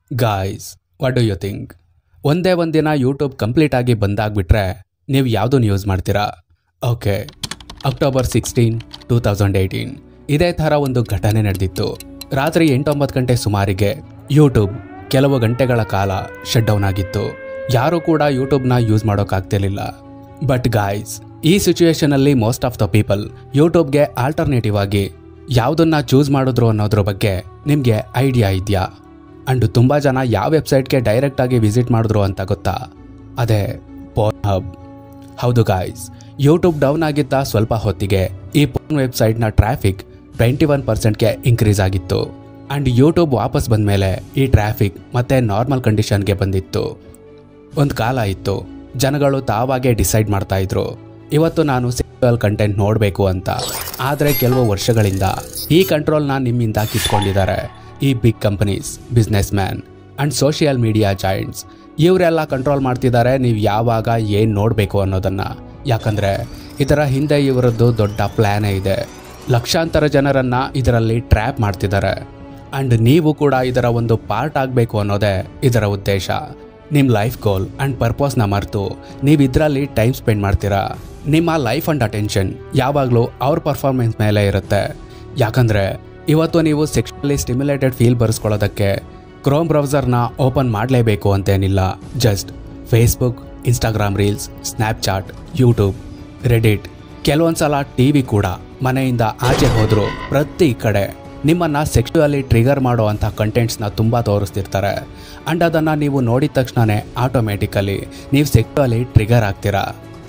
guys what do you think ಒಂದೇ ಒಂದಿನ YouTube complete ಆಗಿ ಬಂದಾಗ್ಬಿಟ್ರೆ ನೀವು ಯಾವುದನ್ನು ಯೂಸ್ ಮಾಡ್ತೀರಾ okay October sixteen two thousand eighteen ಇದೇ ಥರ ಒಂದು ಘಟನೆ ನಡೆದಿತ್ತು ರಾತ್ರಿ ಎಂಟೊಂಬತ್ತು ಗಂಟೆ ಸುಮಾರಿಗೆ ಯೂಟ್ಯೂಬ್ ಕೆಲವು ಗಂಟೆಗಳ ಕಾಲ ಶಟ್ ಡೌನ್ ಆಗಿತ್ತು ಯಾರೂ ಕೂಡ ಯೂಟ್ಯೂಬ್ನ ಯೂಸ್ ಮಾಡೋಕ್ಕಾಗ್ತಿರ್ಲಿಲ್ಲ ಬಟ್ ಗಾಯ್ಸ್ ಈ ಸಿಚುವೇಶನಲ್ಲಿ ಮೋಸ್ಟ್ ಆಫ್ ದ ಪೀಪಲ್ ಯೂಟ್ಯೂಬ್ಗೆ ಆಲ್ಟರ್ನೇಟಿವ್ ಆಗಿ ಯಾವುದನ್ನ ಚೂಸ್ ಮಾಡಿದ್ರು ಅನ್ನೋದ್ರ ಬಗ್ಗೆ ನಿಮಗೆ ಐಡಿಯಾ ಇದೆಯಾ ಅಂಡ್ ತುಂಬ ಜನ ಯಾವ ವೆಬ್ಸೈಟ್ಗೆ ಡೈರೆಕ್ಟಾಗಿ ವಿಸಿಟ್ ಮಾಡಿದ್ರು ಅಂತ ಗೊತ್ತಾ ಅದೇ ಪೋರ್ನ್ ಹಬ್ ಹೌದು ಗಾಯ್ಸ್ ಯೂಟ್ಯೂಬ್ ಡೌನ್ ಆಗಿದ್ದ ಸ್ವಲ್ಪ ಹೊತ್ತಿಗೆ ಈ ಪೋರ್ನ್ ವೆಬ್ಸೈಟ್ನ ಟ್ರಾಫಿಕ್ ಟ್ವೆಂಟಿ ಒನ್ ಪರ್ಸೆಂಟ್ಗೆ ಇನ್ಕ್ರೀಸ್ ಆಗಿತ್ತು ಆ್ಯಂಡ್ ಯೂಟ್ಯೂಬ್ ವಾಪಸ್ ಬಂದಮೇಲೆ ಈ ಟ್ರಾಫಿಕ್ ಮತ್ತೆ ನಾರ್ಮಲ್ ಕಂಡೀಷನ್ಗೆ ಬಂದಿತ್ತು ಒಂದು ಕಾಲ ಇತ್ತು ಜನಗಳು ತಾವಾಗೇ ಡಿಸೈಡ್ ಮಾಡ್ತಾ ಇದ್ರು ಇವತ್ತು ನಾನು ಸೆಕ್ಸುವಲ್ ಕಂಟೆಂಟ್ ನೋಡಬೇಕು ಅಂತ ಆದರೆ ಕೆಲವು ವರ್ಷಗಳಿಂದ ಈ ಕಂಟ್ರೋಲ್ನ ನಿಮ್ಮಿಂದ ಕಿತ್ಕೊಂಡಿದ್ದಾರೆ ಈ big companies business man and social media giants ಇವರೆಲ್ಲ ಕಂಟ್ರೋಲ್ ಮಾಡ್ತಿದ್ದಾರೆ ನೀವು ಯಾವಾಗ ಏನು ನೋಡಬೇಕು ಅನ್ನೋದನ್ನು ಯಾಕಂದರೆ ಇದರ ಹಿಂದೆ ಇವರದ್ದು ದೊಡ್ಡ ಪ್ಲ್ಯಾನೇ ಇದೆ ಲಕ್ಷಾಂತರ ಜನರನ್ನು ಇದರಲ್ಲಿ ಟ್ರ್ಯಾಪ್ ಮಾಡ್ತಿದ್ದಾರೆ ಆ್ಯಂಡ್ ನೀವು ಕೂಡ ಇದರ ಒಂದು ಪಾರ್ಟ್ ಆಗಬೇಕು ಅನ್ನೋದೇ ಇದರ ಉದ್ದೇಶ ನಿಮ್ಮ ಲೈಫ್ ಗೋಲ್ ಆ್ಯಂಡ್ ಪರ್ಪಸ್ನ ಮರೆತು ನೀವು ಇದರಲ್ಲಿ ಟೈಮ್ ಸ್ಪೆಂಡ್ ಮಾಡ್ತೀರಾ ನಿಮ್ಮ ಲೈಫ್ ಆ್ಯಂಡ್ ಅಟೆನ್ಷನ್ ಯಾವಾಗಲೂ ಅವ್ರ ಪರ್ಫಾರ್ಮೆನ್ಸ್ ಮೇಲೆ ಇರುತ್ತೆ ಯಾಕಂದರೆ ಇವತ್ತು ನೀವು ಸೆಕ್ಷುವಲಿ ಸ್ಟಿಮ್ಯುಲೇಟೆಡ್ ಫೀಲ್ ಬರೆಸ್ಕೊಳ್ಳೋದಕ್ಕೆ ಕ್ರೋಮ್ ಬ್ರೌಸರ್ನ ಓಪನ್ ಮಾಡಲೇಬೇಕು ಅಂತೇನಿಲ್ಲ just Facebook Instagram reels Snapchat YouTube Reddit ಕೆಲವೊಂದ್ಸಲ ಟಿ ವಿ ಕೂಡ ಮನೆಯಿಂದ ಆಚೆ ಹೋದರೂ ಪ್ರತಿ ಕಡೆ ನಿಮ್ಮನ್ನು ಸೆಕ್ಸುವಲಿ ಟ್ರಿಗರ್ ಮಾಡೋ ಅಂಥ ಕಂಟೆಂಟ್ಸ್ನ ತುಂಬ ತೋರಿಸ್ತಿರ್ತಾರೆ ಆ್ಯಂಡ್ ಅದನ್ನು ನೀವು ನೋಡಿದ ತಕ್ಷಣವೇ ಆಟೋಮೆಟಿಕಲಿ ನೀವು ಸೆಕ್ಸುವಲಿ ಟ್ರಿಗರ್ ಆಗ್ತೀರಾ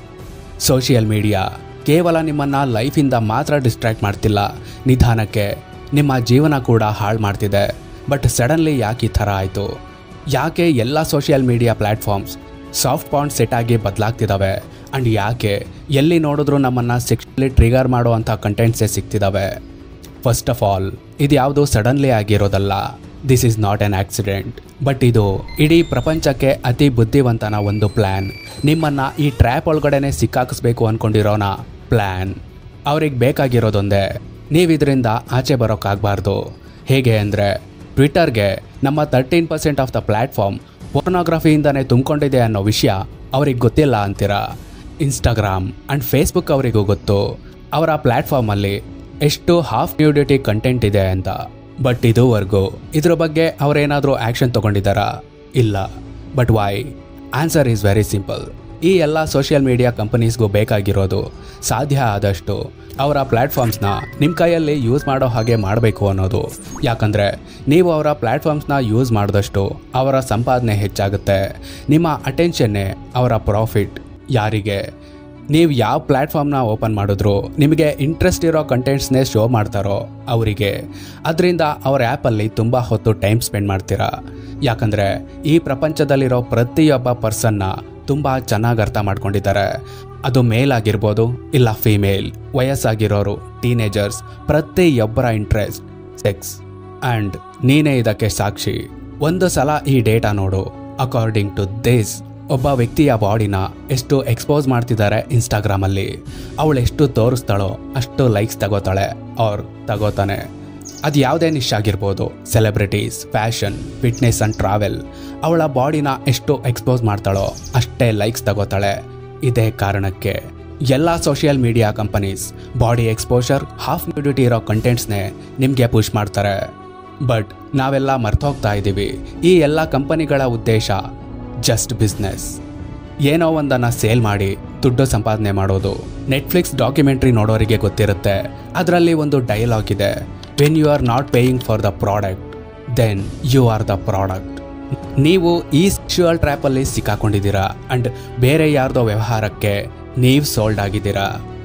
ಸೋಷಿಯಲ್ ಮೀಡಿಯಾ ಕೇವಲ ನಿಮ್ಮನ್ನು ಲೈಫಿಂದ ಮಾತ್ರ ಡಿಸ್ಟ್ರ್ಯಾಕ್ಟ್ ಮಾಡ್ತಿಲ್ಲ ನಿಧಾನಕ್ಕೆ ನಿಮ್ಮ ಜೀವನ ಕೂಡ ಹಾಳು ಮಾಡ್ತಿದೆ ಬಟ್ ಸಡನ್ಲಿ ಯಾಕೆ ಈ ಥರ ಆಯಿತು ಯಾಕೆ ಎಲ್ಲ social media platforms soft point set ಆಗಿ ಬದಲಾಗ್ತಿದ್ದಾವೆ ಆ್ಯಂಡ್ ಯಾಕೆ ಎಲ್ಲಿ ನೋಡಿದ್ರೂ ನಮ್ಮನ್ನು ಸೆಕ್ಷುವಲಿ ಟ್ರಿಗರ್ ಮಾಡೋ ಅಂಥ ಕಂಟೆಂಟ್ಸೇ ಸಿಗ್ತಿದ್ದಾವೆ ಫಸ್ಟ್ ಆಫ್ ಆಲ್ ಇದು ಯಾವುದು ಸಡನ್ಲಿ ಆಗಿರೋದಲ್ಲ this is not an accident but ಇದು ಇಡೀ ಪ್ರಪಂಚಕ್ಕೆ ಅತಿ ಬುದ್ಧಿವಂತನ ಒಂದು ಪ್ಲ್ಯಾನ್ ನಿಮ್ಮನ್ನು ಈ ಟ್ರ್ಯಾಪ್ ಒಳಗಡೆನೆ ಸಿಕ್ಕಾಕಿಸ್ಬೇಕು ಅಂದ್ಕೊಂಡಿರೋನ ಪ್ಲ್ಯಾನ್ ಅವ್ರಿಗೆ ಬೇಕಾಗಿರೋದೊಂದೇ ನೀವು ಇದರಿಂದ ಆಚೆ ಬರೋಕ್ಕಾಗಬಾರ್ದು ಹೇಗೆ ಅಂದರೆ ಟ್ವಿಟ್ಟರ್ಗೆ ನಮ್ಮ thirteen percent of the platform ಪೋರ್ನೋಗ್ರಫಿಯಿಂದನೇ ತುಂಬಿಕೊಂಡಿದೆ ಅನ್ನೋ ವಿಷಯ ಅವ್ರಿಗೆ ಗೊತ್ತಿಲ್ಲ ಅಂತೀರಾ ಇನ್ಸ್ಟಾಗ್ರಾಮ್ ಆ್ಯಂಡ್ ಫೇಸ್ಬುಕ್ ಅವರಿಗೂ ಗೊತ್ತು ಅವರ ಪ್ಲ್ಯಾಟ್ಫಾರ್ಮಲ್ಲಿ ಎಷ್ಟು ಹಾಫ್ ನ್ಯೂಡಿಟಿ ಕಂಟೆಂಟ್ ಇದೆ ಅಂತ ಬಟ್ ಇದುವರೆಗೂ ಇದ್ರ ಬಗ್ಗೆ ಅವರೇನಾದರೂ ಆ್ಯಕ್ಷನ್ ತೊಗೊಂಡಿದ್ದಾರಾ ಇಲ್ಲ but why answer is very simple ಈ ಎಲ್ಲ ಸೋಷಿಯಲ್ ಮೀಡಿಯಾ ಕಂಪನೀಸ್ಗೂ ಬೇಕಾಗಿರೋದು ಸಾಧ್ಯ ಆದಷ್ಟು ಅವರ ಪ್ಲ್ಯಾಟ್ಫಾರ್ಮ್ಸ್ನ ನಿಮ್ಮ ಕೈಯಲ್ಲಿ ಯೂಸ್ ಮಾಡೋ ಹಾಗೆ ಮಾಡಬೇಕು ಅನ್ನೋದು ಯಾಕಂದರೆ ನೀವು ಅವರ ಪ್ಲ್ಯಾಟ್ಫಾರ್ಮ್ಸ್ನ ಯೂಸ್ ಮಾಡಿದಷ್ಟು ಅವರ ಸಂಪಾದನೆ ಹೆಚ್ಚಾಗುತ್ತೆ ನಿಮ್ಮ ಅಟೆನ್ಷನ್ನೇ ಅವರ ಪ್ರಾಫಿಟ್ ಯಾರಿಗೆ ನೀವು ಯಾವ ಪ್ಲ್ಯಾಟ್ಫಾರ್ಮ್ನ ಓಪನ್ ಮಾಡಿದ್ರು ನಿಮಗೆ ಇಂಟ್ರೆಸ್ಟ್ ಇರೋ ಕಂಟೆಂಟ್ಸ್ನೇ ಶೋ ಮಾಡ್ತಾರೋ ಅವರಿಗೆ ಅದರಿಂದ ಅವ್ರ ಆ್ಯಪಲ್ಲಿ ತುಂಬ ಹೊತ್ತು ಟೈಮ್ ಸ್ಪೆಂಡ್ ಮಾಡ್ತೀರಾ ಯಾಕಂದರೆ ಈ ಪ್ರಪಂಚದಲ್ಲಿರೋ ಪ್ರತಿಯೊಬ್ಬ ಪರ್ಸನ್ನ ತುಂಬ ಚೆನ್ನಾಗಿ ಅರ್ಥ ಮಾಡ್ಕೊಂಡಿದ್ದಾರೆ ಅದು ಮೇಲ್ ಆಗಿರ್ಬೋದು ಇಲ್ಲ ಫೀಮೇಲ್ ವಯಸ್ಸಾಗಿರೋರು ಟೀನೇಜರ್ಸ್ ಪ್ರತಿಯೊಬ್ಬರ ಇಂಟ್ರೆಸ್ಟ್ ಸೆಕ್ಸ್ ಆ್ಯಂಡ್ ನೀನೇ ಇದಕ್ಕೆ ಸಾಕ್ಷಿ ಒಂದು ಸಲ ಈ ಡೇಟಾ ನೋಡು ಅಕಾರ್ಡಿಂಗ್ ಟು ದಿಸ್ ಒಬ್ಬ ವ್ಯಕ್ತಿಯ ಬಾಡಿನ ಎಷ್ಟು ಎಕ್ಸ್ಪೋಸ್ ಮಾಡ್ತಿದ್ದಾರೆ ಇನ್ಸ್ಟಾಗ್ರಾಮಲ್ಲಿ ಅವಳು ಎಷ್ಟು ತೋರಿಸ್ತಾಳೋ ಅಷ್ಟು ಲೈಕ್ಸ್ ತಗೋತಾಳೆ ಅವ್ರು ತಗೋತಾನೆ ಅದು ಯಾವುದೇ ನಿಶ್ ಆಗಿರ್ಬೋದು celebrities fashion fitness and travel ಅವಳ ಬಾಡಿನ ಎಷ್ಟು ಎಕ್ಸ್ಪೋಸ್ ಮಾಡ್ತಾಳೋ ಅಷ್ಟೇ ಲೈಕ್ಸ್ ತಗೋತಾಳೆ ಇದೇ ಕಾರಣಕ್ಕೆ ಎಲ್ಲ social media companies body exposure half nudity ಇರೋ ಕಂಟೆಂಟ್ಸ್ನೇ ನಿಮಗೆ ಪುಷ್ ಮಾಡ್ತಾರೆ ಬಟ್ ನಾವೆಲ್ಲ ಮರ್ತೋಗ್ತಾ ಇದ್ದೀವಿ ಈ ಎಲ್ಲ ಕಂಪನಿಗಳ ಉದ್ದೇಶ ಜಸ್ಟ್ ಬಿಸ್ನೆಸ್ ಏನೋ ಒಂದನ್ನು ಸೇಲ್ ಮಾಡಿ ದುಡ್ಡು ಸಂಪಾದನೆ ಮಾಡೋದು ನೆಟ್ಫ್ಲಿಕ್ಸ್ ಡಾಕ್ಯುಮೆಂಟ್ರಿ ನೋಡೋರಿಗೆ ಗೊತ್ತಿರುತ್ತೆ ಅದರಲ್ಲಿ ಒಂದು ಡೈಲಾಗ್ ಇದೆ when you are not paying for the product then you are the product ನೀವು ಈ ಸೆಕ್ಷುವಲ್ ಟ್ರ್ಯಾಪಲ್ಲಿ ಸಿಕ್ಕಾಕೊಂಡಿದ್ದೀರಾ ಆ್ಯಂಡ್ ಬೇರೆ ಯಾರ್ದೋ ವ್ಯವಹಾರಕ್ಕೆ ನೀವು ಸೋಲ್ಡ್ ಆಗಿದ್ದೀರಾ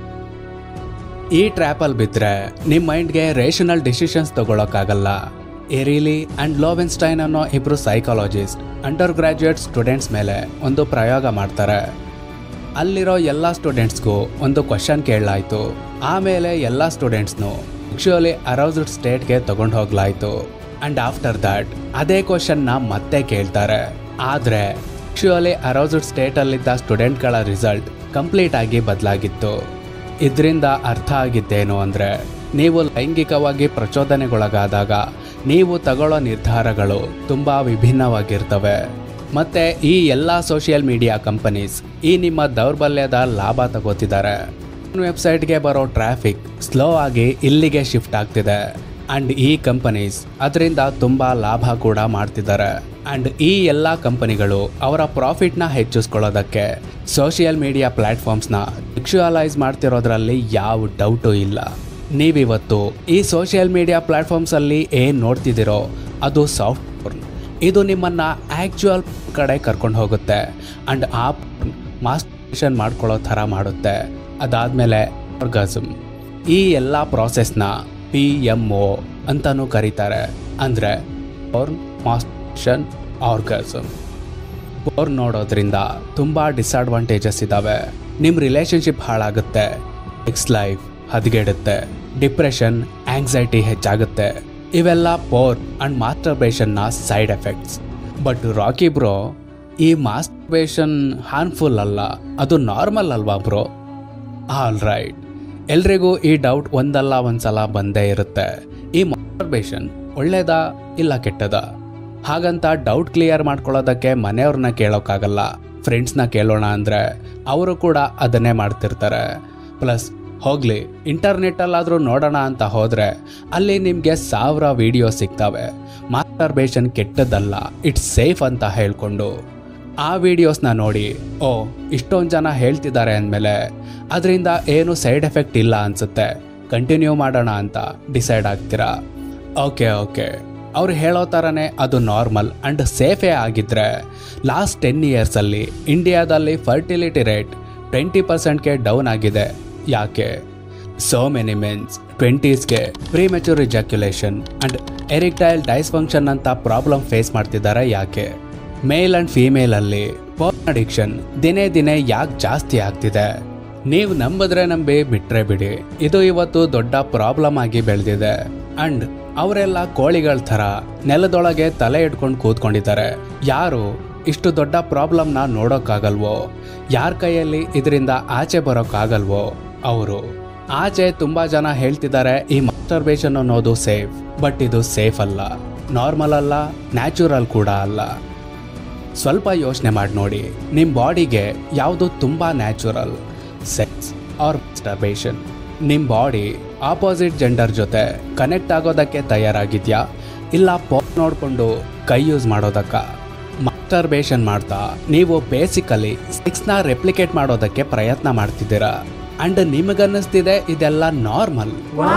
ಈ ಟ್ರ್ಯಾಪಲ್ಲಿ ಬಿದ್ದರೆ ನಿಮ್ಮ ಮೈಂಡ್ಗೆ ರೇಷನಲ್ ಡಿಸಿಷನ್ಸ್ ತಗೊಳಕ್ಕಾಗಲ್ಲ ಎರಿಲಿ ಆ್ಯಂಡ್ ಲೋವೆನ್ಸ್ಟೈನ್ ಅನ್ನೋ ಇಬ್ಬರು ಸೈಕಾಲಜಿಸ್ಟ್ ಅಂಡರ್ ಗ್ರ್ಯಾಜುಯೇಟ್ ಸ್ಟೂಡೆಂಟ್ಸ್ ಮೇಲೆ ಒಂದು ಪ್ರಯೋಗ ಮಾಡ್ತಾರೆ ಅಲ್ಲಿರೋ ಎಲ್ಲ ಸ್ಟೂಡೆಂಟ್ಸ್ಗೂ ಒಂದು ಕ್ವಶನ್ ಕೇಳಲಾಯಿತು ಆಮೇಲೆ ಎಲ್ಲ ಸ್ಟೂಡೆಂಟ್ಸ್ನು ಆ್ಯಕ್ಚುಲಿ ಅರೌಸ್ಡ್ ಸ್ಟೇಟ್ಗೆ ತಗೊಂಡು ಹೋಗ್ಲಾಯ್ತು ಆ್ಯಂಡ್ ಆಫ್ಟರ್ ದಟ್ ಅದೇ ಕ್ವಶನ್ನ ಮತ್ತೆ ಕೇಳ್ತಾರೆ ಆದರೆ ಆ್ಯಕ್ಚುಲಿ ಅರೌಸ್ಡ್ ಸ್ಟೇಟಲ್ಲಿದ್ದ ಸ್ಟೂಡೆಂಟ್ಗಳ ರಿಸಲ್ಟ್ ಕಂಪ್ಲೀಟ್ ಆಗಿ ಬದಲಾಗಿತ್ತು ಇದರಿಂದ ಅರ್ಥ ಆಗಿದ್ದೇನು ಅಂದರೆ ನೀವು ಲೈಂಗಿಕವಾಗಿ ಪ್ರಚೋದನೆಗೊಳಗಾದಾಗ ನೀವು ತಗೊಳ್ಳೋ ನಿರ್ಧಾರಗಳು ತುಂಬ ವಿಭಿನ್ನವಾಗಿರ್ತವೆ ಮತ್ತೆ ಈ ಎಲ್ಲ ಸೋಷಿಯಲ್ ಮೀಡಿಯಾ ಕಂಪನೀಸ್ ಈ ನಿಮ್ಮ ದೌರ್ಬಲ್ಯದ ಲಾಭ ತಗೋತಿದ್ದಾರೆ ವೆಬ್ಸೈಟ್ಗೆ ಬರೋ ಟ್ರಾಫಿಕ್ ಸ್ಲೋ ಆಗಿ ಇಲ್ಲಿಗೆ ಶಿಫ್ಟ್ ಆಗ್ತಿದೆ ಅಂಡ್ ಈ ಕಂಪನೀಸ್ ಅದರಿಂದ ತುಂಬಾ ಲಾಭ ಕೂಡ ಮಾಡ್ತಿದ್ದಾರೆ ಅಂಡ್ ಈ ಎಲ್ಲ ಕಂಪನಿಗಳು ಅವರ ಪ್ರಾಫಿಟ್ನ ಹೆಚ್ಚಿಸ್ಕೊಳ್ಳೋದಕ್ಕೆ ಸೋಷಿಯಲ್ ಮೀಡಿಯಾ ಪ್ಲಾಟ್ಫಾರ್ಮ್ಸ್ನ ವಿಕ್ಚುವಲೈಸ್ ಮಾಡ್ತಿರೋದ್ರಲ್ಲಿ ಯಾವ ಡೌಟು ಇಲ್ಲ ನೀವಿವತ್ತು ಈ ಸೋಷಿಯಲ್ ಮೀಡಿಯಾ ಪ್ಲಾಟ್ಫಾರ್ಮ್ಸಲ್ಲಿ ಏನು ನೋಡ್ತಿದ್ದೀರೋ ಅದು ಸಾಫ್ಟ್ವೇರ್ ಇದು ನಿಮ್ಮನ್ನ ಆ್ಯಕ್ಚುಯಲ್ ಕಡೆ ಕರ್ಕೊಂಡು ಹೋಗುತ್ತೆ ಅಂಡ್ ಆ ಮಾಸ್ಟರೇಷನ್ ಮಾಡ್ಕೊಳ್ಳೋ ಥರ ಮಾಡುತ್ತೆ ಅದಾದಮೇಲೆ ಆರ್ಗಾಸಮ್ ಈ ಎಲ್ಲ ಪ್ರಾಸೆಸ್ನ ಪಿ ಎಮ್ ಒ ಅಂತಲೂ ಕರೀತಾರೆ ಅಂದರೆ ಪೋರ್ನ್ ಮಾಸ್ಟರೇಷನ್ ಆರ್ಗಾಸಮ್ ಪೋರ್ನ್ ನೋಡೋದ್ರಿಂದ ತುಂಬ ಡಿಸ್ಅಡ್ವಾಂಟೇಜಸ್ ಇದ್ದಾವೆ ನಿಮ್ಮ ರಿಲೇಷನ್ಶಿಪ್ ಹಾಳಾಗುತ್ತೆ ಎಕ್ಸ್ ಲೈಫ್ ಹದಗೆಡುತ್ತೆ ಡಿಪ್ರೆಷನ್ ಆಂಗ್ಸೈಟಿ ಹೆಚ್ಚಾಗುತ್ತೆ ಇವೆಲ್ಲ ಪೋರ್ ಅಂಡ್ ಮಾಸ್ಟರ್ಬೇಷನ್ನ side effects but Rocky bro ಈ ಮಾಸ್ಟರ್ಬೇಷನ್ ಹಾರ್ಮ್ಫುಲ್ ಅಲ್ಲ ಅದು ನಾರ್ಮಲ್ ಅಲ್ವಾ ಬ್ರೋ ಆಲ್ ರೈಟ್ ಎಲ್ರಿಗೂ ಈ ಡೌಟ್ ಒಂದಲ್ಲ ಒಂದ್ಸಲ ಬಂದೇ ಇರುತ್ತೆ ಈ ಮಾಸ್ಟರ್ಬೇಷನ್ ಒಳ್ಳೇದಾ ಇಲ್ಲ ಕೆಟ್ಟದಾ ಹಾಗಂತ ಡೌಟ್ ಕ್ಲಿಯರ್ ಮಾಡ್ಕೊಳ್ಳೋದಕ್ಕೆ ಮನೆಯವ್ರನ್ನ ಕೇಳೋಕ್ಕಾಗಲ್ಲ ಫ್ರೆಂಡ್ಸ್ನ ಕೇಳೋಣ ಅಂದರೆ ಅವರು ಕೂಡ ಅದನ್ನೇ ಮಾಡ್ತಿರ್ತಾರೆ ಪ್ಲಸ್ ಹೋಗ್ಲಿ ಇಂಟರ್ನೆಟ್ಟಲ್ಲಾದರೂ ನೋಡೋಣ ಅಂತ ಹೋದರೆ ಅಲ್ಲಿ ನಿಮಗೆ ಸಾವಿರ ವಿಡಿಯೋ ಸಿಗ್ತವೆ ಮಾಸ್ಟರ್ಬೇಷನ್ ಕೆಟ್ಟದ್ದಲ್ಲ ಇಟ್ಸ್ ಸೇಫ್ ಅಂತ ಹೇಳ್ಕೊಂಡು ಆ ವಿಡಿಯೋಸ್ನ ನೋಡಿ ಓ ಇಷ್ಟೊಂದು ಜನ ಹೇಳ್ತಿದ್ದಾರೆ ಅಂದಮೇಲೆ ಅದರಿಂದ ಏನು ಸೈಡ್ ಎಫೆಕ್ಟ್ ಇಲ್ಲ ಅನ್ಸುತ್ತೆ ಕಂಟಿನ್ಯೂ ಮಾಡೋಣ ಅಂತ ಡಿಸೈಡ್ ಆಗ್ತೀರಾ ಓಕೆ ಓಕೆ ಅವ್ರು ಹೇಳೋ ಥರನೇ ಅದು ನಾರ್ಮಲ್ ಆ್ಯಂಡ್ ಸೇಫೇ ಆಗಿದ್ರೆ ಲಾಸ್ಟ್ ಟೆನ್ ಇಯರ್ಸಲ್ಲಿ ಇಂಡಿಯಾದಲ್ಲಿ ಫರ್ಟಿಲಿಟಿ ರೇಟ್ ಟ್ವೆಂಟಿ ಪರ್ಸೆಂಟ್ಗೆ ಡೌನ್ ಆಗಿದೆ ಯಾಕೆ ಸೋ ಮೆನಿ ಮೆನ್ಸ್ ಟ್ವೆಂಟೀಸ್ಗೆ premature ejaculation and erectile dysfunction ಅಂತ ಪ್ರಾಬ್ಲಮ್ ಫೇಸ್ ಮಾಡ್ತಿದ್ದಾರೆ ಯಾಕೆ ಮೇಲ್ ಆ್ಯಂಡ್ ಫೀಮೇಲಲ್ಲಿ ಪೋರ್ನ್ ಅಡಿಕ್ಷನ್ ದಿನೇ ದಿನೇ ಯಾಕೆ ಜಾಸ್ತಿ ಆಗ್ತಿದೆ ನೀವು ನಂಬಿದ್ರೆ ನಂಬಿ ಬಿಟ್ರೆ ಬಿಡಿ ಇದು ಇವತ್ತು ದೊಡ್ಡ ಪ್ರಾಬ್ಲಮ್ ಆಗಿ ಬೆಳೆದಿದೆ ಅಂಡ್ ಅವರೆಲ್ಲ ಕೋಳಿಗಳ ಥರ ನೆಲದೊಳಗೆ ತಲೆ ಇಟ್ಕೊಂಡು ಕೂತ್ಕೊಂಡಿದ್ದಾರೆ ಯಾರು ಇಷ್ಟು ದೊಡ್ಡ ಪ್ರಾಬ್ಲಮ್ನ ನೋಡೋಕ್ಕಾಗಲ್ವೋ ಯಾರ ಕೈಯಲ್ಲಿ ಇದರಿಂದ ಆಚೆ ಬರೋಕ್ಕಾಗಲ್ವೋ ಅವರು ಆಚೆ ತುಂಬಾ ಜನ ಹೇಳ್ತಿದ್ದಾರೆ ಈ ಮಾಸ್ಟರ್ಬೇಷನ್ ಅನ್ನೋದು ಸೇಫ್ ಬಟ್ ಇದು ಸೇಫ್ ಅಲ್ಲ ನಾರ್ಮಲ್ ಅಲ್ಲ ನ್ಯಾಚುರಲ್ ಕೂಡ ಅಲ್ಲ ಸ್ವಲ್ಪ ಯೋಚನೆ ಮಾಡಿ ನೋಡಿ ನಿಮ್ಮ ಬಾಡಿಗೆ ಯಾವುದು ತುಂಬ ನ್ಯಾಚುರಲ್ ಸೆಕ್ಸ್ ಆರ್ ಮಾಸ್ಟರ್ಬೇಷನ್ ನಿಮ್ಮ ಬಾಡಿ ಆಪೋಸಿಟ್ ಜೆಂಡರ್ ಜೊತೆ ಕನೆಕ್ಟ್ ಆಗೋದಕ್ಕೆ ತಯಾರಾಗಿದ್ಯಾ ಇಲ್ಲ ಪೋನ್ ನೋಡಿಕೊಂಡು ಕೈ ಯೂಸ್ ಮಾಡೋದಕ್ಕ ಮಾಸ್ಟರ್ಬೇಷನ್ ಮಾಡ್ತಾ ನೀವು ಬೇಸಿಕಲಿ ಸೆಕ್ಸ್ನ ರೆಪ್ಲಿಕೇಟ್ ಮಾಡೋದಕ್ಕೆ ಪ್ರಯತ್ನ ಮಾಡ್ತಿದ್ದೀರಾ ಅಂಡ್ ನಿಮಗನ್ನಿಸ್ತಿದೆ ಇದೆಲ್ಲ ನಾರ್ಮಲ್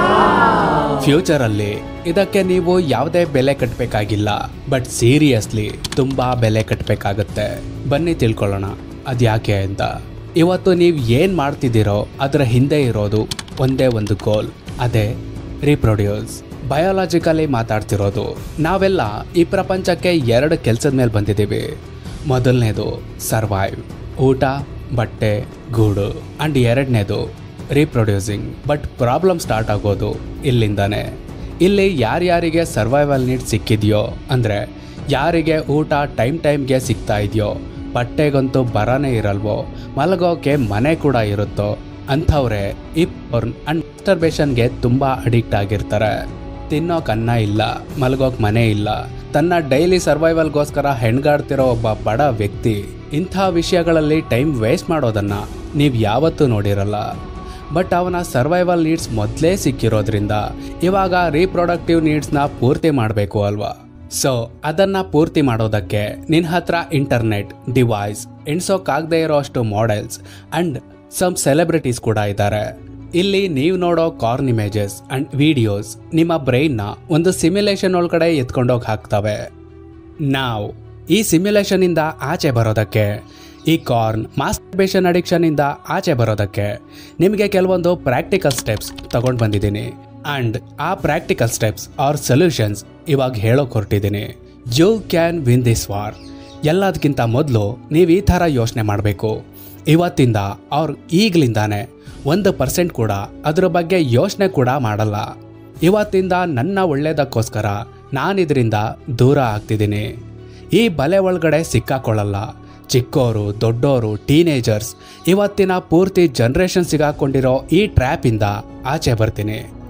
ಫ್ಯೂಚರಲ್ಲಿ ಇದಕ್ಕೆ ನೀವು ಯಾವುದೇ ಬೆಲೆ ಕಟ್ಟಬೇಕಾಗಿಲ್ಲ ಬಟ್ ಸೀರಿಯಸ್ಲಿ ತುಂಬಾ ಬೆಲೆ ಕಟ್ಟಬೇಕಾಗತ್ತೆ ಬನ್ನಿ ತಿಳ್ಕೊಳ್ಳೋಣ ಅದ್ಯಾಕೆ ಅಂತ ಇವತ್ತು ನೀವು ಏನು ಮಾಡ್ತಿದ್ದೀರೋ ಅದರ ಹಿಂದೆ ಇರೋದು ಒಂದೇ ಒಂದು ಗೋಲ್ ಅದೇ ರೀಪ್ರೊಡ್ಯೂಸ್ ಬಯೋಲಾಜಿಕಲಿ ಮಾತಾಡ್ತಿರೋದು ನಾವೆಲ್ಲ ಈ ಪ್ರಪಂಚಕ್ಕೆ ಎರಡು ಕೆಲಸದ ಮೇಲೆ ಬಂದಿದ್ದೀವಿ ಮೊದಲನೇದು ಸರ್ವೈವ್ ಊಟ ಬಟ್ಟೆ ಗೂಡು ಅಂಡ್ ಎರಡನೇದು ರೀಪ್ರೊಡ್ಯೂಸಿಂಗ್ ಬಟ್ ಪ್ರಾಬ್ಲಮ್ ಸ್ಟಾರ್ಟ್ ಆಗೋದು ಇಲ್ಲಿಂದಾನೆ ಇಲ್ಲಿ ಯಾರ್ಯಾರಿಗೆ ಸರ್ವೈವಲ್ ನೀಡ್ ಸಿಕ್ಕಿದೆಯೋ ಅಂದರೆ ಯಾರಿಗೆ ಊಟ ಟೈಮ್ ಟೈಮ್ಗೆ ಸಿಗ್ತಾ ಇದೆಯೋ ಬಟ್ಟೆಗಂತೂ ಬರನೇ ಇರಲ್ವೋ ಮಲಗೋಕೆ ಮನೆ ಕೂಡ ಇರುತ್ತೋ ಅಂಥವ್ರೆ ಈ ಪೋರ್ನ್ ಅಂಡ್ ಮಾಸ್ಟರ್ಬೇಷನ್ಗೆ ತುಂಬ ಅಡಿಕ್ಟ್ ಆಗಿರ್ತಾರೆ ತಿನ್ನೋಕ್ ಅನ್ನ ಇಲ್ಲ ಮಲಗೋಕ್ ಮನೆ ಇಲ್ಲ ತನ್ನ ಡೈಲಿ ಸರ್ವೈವಲ್ಗೋಸ್ಕರ ಹೆಣ್ಗಾಡ್ತಿರೋ ಒಬ್ಬ ಬಡ ವ್ಯಕ್ತಿ ಇಂಥ ವಿಷಯಗಳಲ್ಲಿ ಟೈಮ್ ವೇಸ್ಟ್ ಮಾಡೋದನ್ನ ನೀವು ಯಾವತ್ತೂ ನೋಡಿರಲ್ಲ ಬಟ್ ಅವನ ಸರ್ವೈವಲ್ ನೀಡ್ಸ್ ಮೊದಲೇ ಸಿಕ್ಕಿರೋದ್ರಿಂದ ಇವಾಗ ರೀಪ್ರೊಡಕ್ಟಿವ್ ನೀಡ್ಸ್ನ ಪೂರ್ತಿ ಮಾಡಬೇಕು ಅಲ್ವಾ ಸೊ ಅದನ್ನ ಪೂರ್ತಿ ಮಾಡೋದಕ್ಕೆ ನಿನ್ನ ಹತ್ರ ಇಂಟರ್ನೆಟ್ ಡಿವೈಸ್ ಎಣ್ಸೋಕ್ಕಾಗದೇ ಇರೋ ಅಷ್ಟು ಮಾಡೆಲ್ಸ್ ಅಂಡ್ ಸಮ್ ಸೆಲೆಬ್ರಿಟೀಸ್ ಕೂಡ ಇದ್ದಾರೆ ಇಲ್ಲಿ ನೀವು ನೋಡೋ ಕಾರ್ನ್ ಇಮೇಜಸ್ ಅಂಡ್ ವಿಡಿಯೋಸ್ ನಿಮ್ಮ ಬ್ರೈನ್ನ ಒಂದು ಸಿಮ್ಯುಲೇಷನ್ ಒಳಗಡೆ ಎತ್ಕೊಂಡೋಗಿ ಹಾಕ್ತವೆ ನಾವು ಈ ಸಿಮ್ಯುಲೇಷನ್ ಇಂದ ಆಚೆ ಬರೋದಕ್ಕೆ ಈ ಕಾರ್ನ್ ಮಾಸ್ಟರ್ಬೇಷನ್ ಅಡಿಕ್ಷನ್ ಇಂದ ಆಚೆ ಬರೋದಕ್ಕೆ ನಿಮಗೆ ಕೆಲವೊಂದು ಪ್ರಾಕ್ಟಿಕಲ್ ಸ್ಟೆಪ್ಸ್ ತಗೊಂಡು ಬಂದಿದ್ದೀನಿ ಅಂಡ್ ಆ ಪ್ರಾಕ್ಟಿಕಲ್ ಸ್ಟೆಪ್ಸ್ ಆರ್ ಸೊಲ್ಯೂಷನ್ಸ್ ಇವಾಗ ಹೇಳೋಕ್ ಹೊರಟಿದ್ದೀನಿ you can win this war ಎಲ್ಲದಕ್ಕಿಂತ ಮೊದಲು ನೀವು ಈ ಥರ ಯೋಚನೆ ಮಾಡಬೇಕು ಇವತ್ತಿಂದ ಅವ್ರು ಈಗಲಿಂದಾನೆ ಒಂದು ಪರ್ಸೆಂಟ್ ಕೂಡ ಅದ್ರ ಬಗ್ಗೆ ಯೋಚನೆ ಕೂಡ ಮಾಡಲ್ಲ ಇವತ್ತಿಂದ ನನ್ನ ಒಳ್ಳೇದಕ್ಕೋಸ್ಕರ ನಾನಿದ್ರಿಂದ ದೂರ ಆಗ್ತಿದ್ದೀನಿ ಈ ಬಲೆ ಒಳಗಡೆ ಸಿಕ್ಕಾಕೊಳ್ಳಲ್ಲ ಚಿಕ್ಕೋರು ದೊಡ್ಡೋರು ಟೀನೇಜರ್ಸ್ ಇವತ್ತಿನ ಪೂರ್ತಿ ಜನ್ರೇಷನ್ ಸಿಗಾಕೊಂಡಿರೋ ಈ ಟ್ರ್ಯಾಪಿಂದ ಆಚೆ ಬರ್ತೀನಿ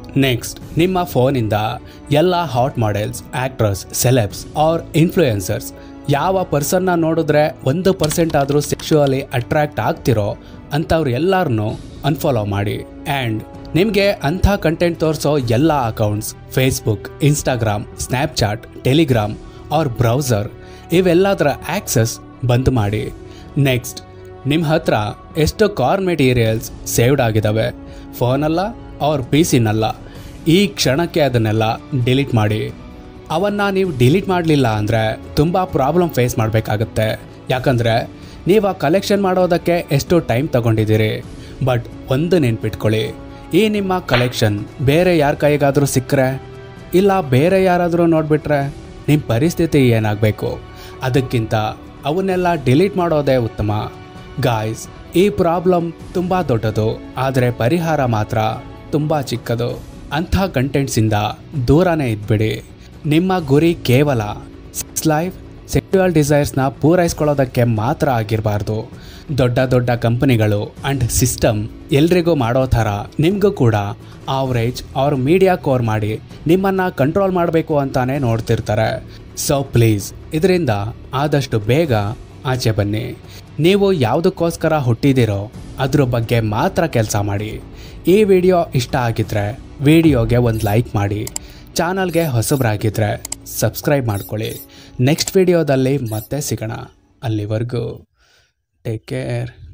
ನೆಕ್ಸ್ಟ್ ನಿಮ್ಮ ಫೋನಿಂದ ಎಲ್ಲ hot models actress celebs or influencers ಯಾವ ಪರ್ಸನ್ನ ನೋಡಿದ್ರೆ ಒಂದು ಪರ್ಸೆಂಟ್ ಆದರೂ ಸೆಕ್ಷುವಲಿ ಅಟ್ರಾಕ್ಟ್ ಆಗ್ತಿರೋ ಅಂಥವ್ರು ಎಲ್ಲರನ್ನೂ ಅನ್ಫಾಲೋ ಮಾಡಿ ಆ್ಯಂಡ್ ನಿಮಗೆ ಅಂಥ ಕಂಟೆಂಟ್ ತೋರಿಸೋ ಎಲ್ಲ accounts Facebook Instagram Snapchat Telegram ಅವ್ರ ಬ್ರೌಸರ್ ಇವೆಲ್ಲದರ ಆಕ್ಸೆಸ್ ಬಂದ್ ಮಾಡಿ ನೆಕ್ಸ್ಟ್ ನಿಮ್ಮ ಹತ್ರ ಎಷ್ಟು ಕಾರ್ ಮೆಟೀರಿಯಲ್ಸ್ ಸೇವ್ಡ್ ಆಗಿದ್ದಾವೆ ಫೋನಲ್ಲ ಅವ್ರ ಪಿ ಸಿನಲ್ಲ ಈ ಕ್ಷಣಕ್ಕೆ ಅದನ್ನೆಲ್ಲ ಡಿಲೀಟ್ ಮಾಡಿ ಅವನ್ನ ನೀವು ಡಿಲೀಟ್ ಮಾಡಲಿಲ್ಲ ಅಂದರೆ ತುಂಬ ಪ್ರಾಬ್ಲಮ್ ಫೇಸ್ ಮಾಡಬೇಕಾಗತ್ತೆ ಯಾಕಂದರೆ ನೀವು ಆ ಕಲೆಕ್ಷನ್ ಮಾಡೋದಕ್ಕೆ ಎಷ್ಟು ಟೈಮ್ ತಗೊಂಡಿದ್ದೀರಿ ಬಟ್ ಒಂದು ನೆನ್ಪಿಟ್ಕೊಳ್ಳಿ ಈ ನಿಮ್ಮ ಕಲೆಕ್ಷನ್ ಬೇರೆ ಯಾರ ಕೈಗಾದರೂ ಸಿಕ್ಕರೆ ಇಲ್ಲ ಬೇರೆ ಯಾರಾದರೂ ನೋಡಿಬಿಟ್ರೆ ನಿಮ್ಮ ಪರಿಸ್ಥಿತಿ ಏನಾಗಬೇಕು ಅದಕ್ಕಿಂತ ಅವನ್ನೆಲ್ಲ ಡಿಲೀಟ್ ಮಾಡೋದೇ ಉತ್ತಮ ಗಾಯ್ಸ್ ಈ ಪ್ರಾಬ್ಲಮ್ ತುಂಬ ದೊಡ್ಡದು ಆದರೆ ಪರಿಹಾರ ಮಾತ್ರ ತುಂಬ ಚಿಕ್ಕದು ಅಂಥ ಕಂಟೆಂಟ್ಸಿಂದ ದೂರನೇ ಇದ್ಬಿಡಿ ನಿಮ್ಮ ಗುರಿ ಕೇವಲ ಸೆಕ್ಸ್ ಲೈಫ್ ಸೆಕ್ಸುವಲ್ ಡಿಸೈರ್ಸ್ನ ಪೂರೈಸ್ಕೊಳ್ಳೋದಕ್ಕೆ ಮಾತ್ರ ಆಗಿರಬಾರ್ದು ದೊಡ್ಡ ದೊಡ್ಡ ಕಂಪನಿಗಳು ಆ್ಯಂಡ್ ಸಿಸ್ಟಮ್ ಎಲ್ರಿಗೂ ಮಾಡೋ ಥರ ನಿಮಗೂ ಕೂಡ ಆವ್ರೇಜ್ ಅವ್ರ ಮೀಡಿಯಾ ಕೋರ್ ಮಾಡಿ ನಿಮ್ಮನ್ನು ಕಂಟ್ರೋಲ್ ಮಾಡಬೇಕು ಅಂತಾನೆ ನೋಡ್ತಿರ್ತಾರೆ ಸೊ ಪ್ಲೀಸ್ ಇದರಿಂದ ಆದಷ್ಟು ಬೇಗ ಆಚೆ ಬನ್ನಿ ನೀವು ಯಾವುದಕ್ಕೋಸ್ಕರ ಹುಟ್ಟಿದಿರೋ ಅದ್ರ ಬಗ್ಗೆ ಮಾತ್ರ ಕೆಲಸ ಮಾಡಿ ಈ ವಿಡಿಯೋ ಇಷ್ಟ ಆಗಿದ್ರೆ ವಿಡಿಯೋಗೆ ಒಂದು ಲೈಕ್ ಮಾಡಿ ಚಾನಲ್ಗೆ ಹೊಸಬರಾಗಿದ್ದರೆ ಸಬ್ಸ್ಕ್ರೈಬ್ ಮಾಡ್ಕೊಳ್ಳಿ ನೆಕ್ಸ್ಟ್ ವಿಡಿಯೋದಲ್ಲಿ ಮತ್ತೆ ಸಿಗೋಣ ಅಲ್ಲಿವರೆಗೂ ಟೇಕ್ ಕೇರ್